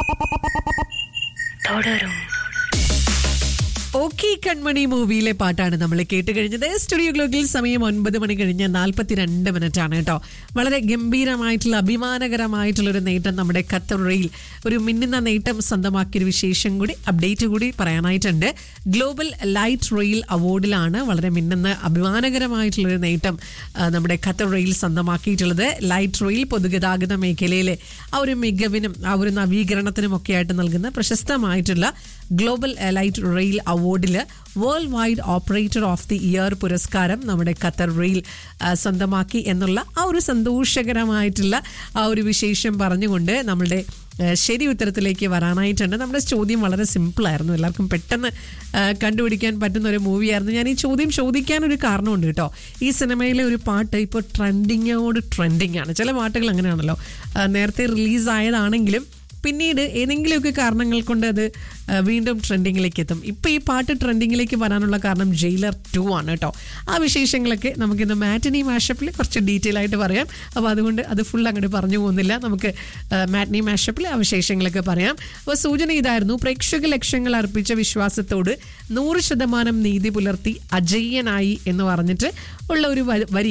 தொடரும் ഓക്കെ കൺമണി മൂവിയിലെ പാട്ടാണ് നമ്മൾ കേട്ട് കഴിഞ്ഞത് സ്റ്റുഡിയോ ഗ്ലോക്കിൽ സമയം ഒൻപത് മണി കഴിഞ്ഞ് നാൽപ്പത്തിരണ്ട് മിനിറ്റ് ആണ് കേട്ടോ വളരെ ഗംഭീരമായിട്ടുള്ള അഭിമാനകരമായിട്ടുള്ള ഒരു നേട്ടം നമ്മുടെ ഖത്തർ റെയിൽ ഒരു മിന്നുന്ന നേട്ടം സ്വന്തമാക്കിയൊരു വിശേഷം കൂടി അപ്ഡേറ്റ് കൂടി പറയാനായിട്ടുണ്ട് ഗ്ലോബൽ ലൈറ്റ് റെയിൽ അവാർഡിലാണ് വളരെ മിന്നുന്ന അഭിമാനകരമായിട്ടുള്ള ഒരു നേട്ടം ആ, നമ്മുടെ ഖത്തർ റെയിൽ സ്വന്തമാക്കിയിട്ടുള്ളത് ലൈറ്റ് റെയിൽ പൊതുഗതാഗത മേഖലയിലെ ആ ഒരു മികവിനും ആ ഒരു നവീകരണത്തിനും ഒക്കെ ആയിട്ട് നൽകുന്ന പ്രശസ്തമായിട്ടുള്ള ഗ്ലോബൽ ലൈറ്റ് റെയിൽ അവാർഡിൽ world wide operator of the year പുരസ്കാരം നമ്മുടെ ഖത്തർ റെയിൽ ആ, സ്വന്തമാക്കി എന്നുള്ള ആ ഒരു സന്തോഷകരമായിട്ടുള്ള ആ ഒരു വിശേഷം പറഞ്ഞുകൊണ്ട് നമ്മളുടെ ആ, ശരി ഉത്തരത്തിലേക്ക് വരാനായിട്ടുണ്ട് നമ്മുടെ ചോദ്യം വളരെ സിമ്പിളായിരുന്നു എല്ലാവർക്കും പെട്ടെന്ന് ആ, കണ്ടുപിടിക്കാൻ പറ്റുന്ന ഒരു മൂവിയായിരുന്നു ഞാൻ ഈ ചോദ്യം ചോദിക്കാൻ ഒരു കാരണമുണ്ട് കേട്ടോ ഈ സിനിമയിലെ ഒരു പാട്ട് ഇപ്പോൾ ട്രെൻഡിങ്ങോട് ട്രെൻഡിങ് ആണ് ചില പാട്ടുകൾ അങ്ങനെയാണല്ലോ ആ, നേരത്തെ റിലീസായതാണെങ്കിലും പിന്നീട് ഏതെങ്കിലുമൊക്കെ കാരണങ്ങൾ കൊണ്ട് അത് ആ, വീണ്ടും ട്രെൻഡിങ്ങിലേക്ക് എത്തും ഇപ്പം ഈ പാട്ട് ട്രെൻഡിങ്ങിലേക്ക് വരാനുള്ള കാരണം ജയിലർ ടു ആണ് കേട്ടോ ആ വിശേഷങ്ങളൊക്കെ നമുക്കിന്ന് മാറ്റിനി മാഷപ്പിൽ കുറച്ച് ഡീറ്റെയിൽ ആയിട്ട് പറയാം അപ്പോൾ അതുകൊണ്ട് അത് ഫുൾ അങ്ങോട്ട് പറഞ്ഞു പോകുന്നില്ല നമുക്ക് മാറ്റിനി മാഷപ്പിൽ ആ വിശേഷങ്ങളൊക്കെ പറയാം അപ്പോൾ സൂചന ഇതായിരുന്നു പ്രേക്ഷക ലക്ഷ്യങ്ങൾ അർപ്പിച്ച വിശ്വാസത്തോട് നൂറ് ശതമാനം നീതി പുലർത്തി അജയ്യനായി എന്ന് പറഞ്ഞിട്ട് ഉള്ള ഒരു വ- വരി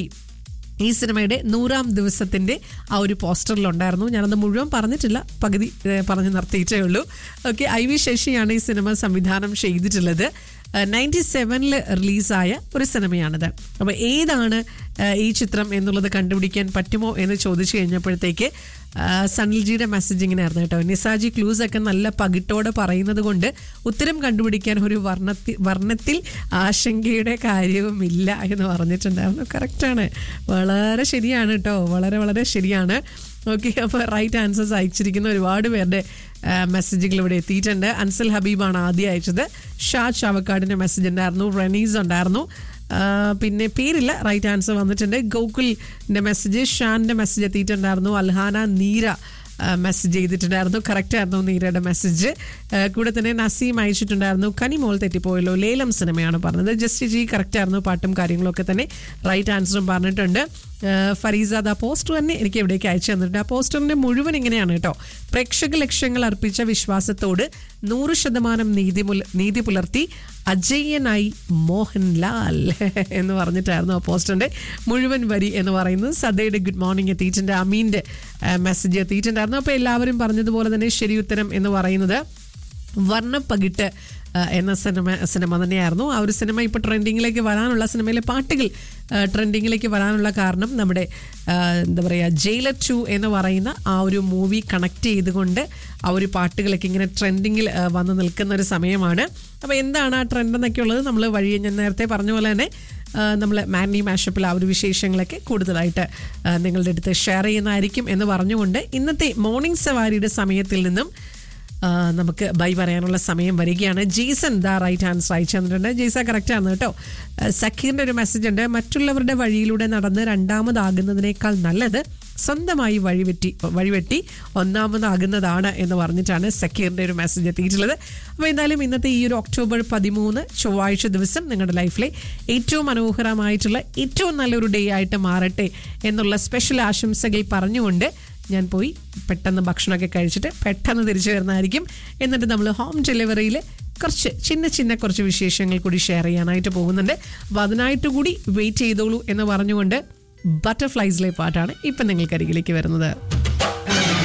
ഈ സിനിമയുടെ നൂറാം ദിവസത്തിന്റെ ആ ഒരു പോസ്റ്ററിലുണ്ടായിരുന്നു ഞാനത് മുഴുവൻ പറഞ്ഞിട്ടില്ല പകുതി ഏഹ്, പറഞ്ഞ് നിർത്തിയിട്ടേ ഉള്ളൂ ഓക്കെ ഐ വി ശശിയാണ് ഈ സിനിമ സംവിധാനം ചെയ്തിട്ടുള്ളത് നയൻറ്റി സെവനിൽ റിലീസായ ഒരു സിനിമയാണിത് അപ്പോൾ ഏതാണ് ഏഹ്, ഈ ചിത്രം എന്നുള്ളത് കണ്ടുപിടിക്കാൻ പറ്റുമോ എന്ന് ചോദിച്ചു കഴിഞ്ഞപ്പോഴത്തേക്ക് ആഹ്, സനിൽജിയുടെ മെസ്സേജ് ഇങ്ങനെയായിരുന്നു കേട്ടോ നിസാജി ക്ലൂസ് ഒക്കെ നല്ല പകിട്ടോടെ പറയുന്നത് കൊണ്ട് ഉത്തരം കണ്ടുപിടിക്കാൻ ഒരു വർണ്ണത്തിൽ വർണ്ണത്തിൽ ആശങ്കയുടെ കാര്യവുമില്ല എന്ന് പറഞ്ഞിട്ടുണ്ടായിരുന്നു കറക്റ്റാണ് വളരെ ശരിയാണ് കേട്ടോ വളരെ വളരെ ശരിയാണ് ഓക്കെ അപ്പോൾ റൈറ്റ് ആൻസേഴ്സ് അയച്ചിരിക്കുന്ന ഒരുപാട് പേരുടെ മെസ്സേജുകൾ ഇവിടെ എത്തിയിട്ടുണ്ട് അൻസൽ ഹബീബാണ് ആദ്യം അയച്ചത് ഷാ ചാവക്കാടിൻ്റെ മെസ്സേജ് ഉണ്ടായിരുന്നു റെനീസ് ഉണ്ടായിരുന്നു ആ, പിന്നെ പേരില്ല റൈറ്റ് ആൻസർ വന്നിട്ടുണ്ട് ഗോകുലിൻ്റെ മെസ്സേജ് ഷാൻ്റെ മെസ്സേജ് എത്തിയിട്ടുണ്ടായിരുന്നു അൽഹാന നീര മെസ്സേജ് ചെയ്തിട്ടുണ്ടായിരുന്നു കറക്റ്റ് ആയിരുന്നു നീരയുടെ മെസ്സേജ് കൂടെ തന്നെ നസീം അയച്ചിട്ടുണ്ടായിരുന്നു കനിമോൾ തെറ്റിപ്പോയല്ലോ ലേലം സിനിമയാണ് പറഞ്ഞത് ജസ്റ്റ് ജി കറക്റ്റ് ആയിരുന്നു പാട്ടും കാര്യങ്ങളൊക്കെ തന്നെ റൈറ്റ് ആൻസറും പറഞ്ഞിട്ടുണ്ട് ആ, ഫരീസാദ പോസ്റ്റർ തന്നെ എനിക്ക് എവിടേക്ക് അയച്ചു തന്നിട്ടുണ്ട് ആ പോസ്റ്ററിന്റെ മുഴുവൻ ഇങ്ങനെയാണ് കേട്ടോ പ്രേക്ഷക ലക്ഷ്യങ്ങൾ അർപ്പിച്ച വിശ്വാസത്തോട് നൂറ് ശതമാനം നീതി മുല- നീതി പുലർത്തി അജയ്യനായി മോഹൻലാൽ എന്ന് പറഞ്ഞിട്ടായിരുന്നു ആ പോസ്റ്ററിന്റെ മുഴുവൻ വരി എന്ന് പറയുന്നത് സദയുടെ ഗുഡ് മോർണിംഗ് എത്തിയിട്ടുണ്ട് അമീൻ്റെ മെസ്സേജ് എത്തിയിട്ടുണ്ടായിരുന്നു അപ്പോൾ എല്ലാവരും പറഞ്ഞതുപോലെ തന്നെ ശരി ഉത്തരം എന്ന് പറയുന്നത് വർണ്ണപ്പകിട്ട് ആ, എന്ന സിനിമ സിനിമ തന്നെയായിരുന്നു ആ ഒരു സിനിമ ഇപ്പോൾ ട്രെൻഡിങ്ങിലേക്ക് വരാനുള്ള സിനിമയിലെ പാട്ടുകൾ ആ, ട്രെൻഡിങ്ങിലേക്ക് വരാനുള്ള കാരണം നമ്മുടെ ആ, എന്താ പറയുക ജയിലർ ടു എന്ന് പറയുന്ന ആ ഒരു മൂവി കണക്ട് ചെയ്തുകൊണ്ട് ആ ഒരു പാട്ടുകളൊക്കെ ഇങ്ങനെ ട്രെൻഡിങ്ങിൽ ആ, വന്ന് നിൽക്കുന്ന ഒരു സമയമാണ് അപ്പോൾ എന്താണ് ആ ട്രെൻഡ് എന്നൊക്കെ ഉള്ളത് നമ്മൾ വഴി ഞാൻ നേരത്തെ പറഞ്ഞ പോലെ തന്നെ നമ്മൾ മാനി മാഷപ്പിൽ ആ ഒരു വിശേഷങ്ങളൊക്കെ കൂടുതലായിട്ട് ആ, നിങ്ങളുടെ അടുത്ത് ഷെയർ ചെയ്യുന്നതായിരിക്കും എന്ന് പറഞ്ഞുകൊണ്ട് ഇന്നത്തെ മോർണിംഗ് സവാരിയുടെ സമയത്തിൽ നിന്നും ആ, നമുക്ക് ബൈ പറയാനുള്ള സമയം വരികയാണ് ജെയ്സൺ ദാ റൈറ്റ് ആൻസർ അയച്ചു തന്നിട്ടുണ്ട് ജെയ്സ കറക്റ്റ് ആണ് കേട്ടോ ആ, സക്കീറിന്റെ ഒരു മെസ്സേജ് ഉണ്ട് മറ്റുള്ളവരുടെ വഴിയിലൂടെ നടന്ന് രണ്ടാമതാകുന്നതിനേക്കാൾ നല്ലത് സ്വന്തമായി വഴിവെട്ടി വഴിവെട്ടി ഒന്നാമതാകുന്നതാണ് എന്ന് പറഞ്ഞിട്ടാണ് സക്കീറിന്റെ ഒരു മെസ്സേജ് എത്തിയിട്ടുള്ളത് അപ്പോൾ എന്തായാലും ഇന്നത്തെ ഈ ഒരു ഒക്ടോബർ പതിമൂന്ന് ചൊവ്വാഴ്ച ദിവസം നിങ്ങളുടെ ലൈഫിലെ ഏറ്റവും മനോഹരമായിട്ടുള്ള ഏറ്റവും നല്ലൊരു ഡേ ആയിട്ട് മാറട്ടെ എന്നുള്ള സ്പെഷ്യൽ ആശംസകൾ പറഞ്ഞുകൊണ്ട് ഞാൻ പോയി പെട്ടെന്ന് ഭക്ഷണമൊക്കെ കഴിച്ചിട്ട് പെട്ടെന്ന് തിരിച്ചു വരുന്നതായിരിക്കും എന്നിട്ട് നമ്മൾ ഹോം ഡെലിവറിയിൽ കുറച്ച് ചിന്ന ചിന്ന കുറച്ച് വിശേഷങ്ങൾ കൂടി ഷെയർ ചെയ്യാനായിട്ട് പോകുന്നുണ്ട് അപ്പോൾ അതിനായിട്ട് കൂടി വെയിറ്റ് ചെയ്തോളൂ എന്ന് പറഞ്ഞുകൊണ്ട് ബട്ടർഫ്ലൈസിലെ പാട്ടാണ് ഇപ്പം നിങ്ങൾക്കരികിലേക്ക് വരുന്നത്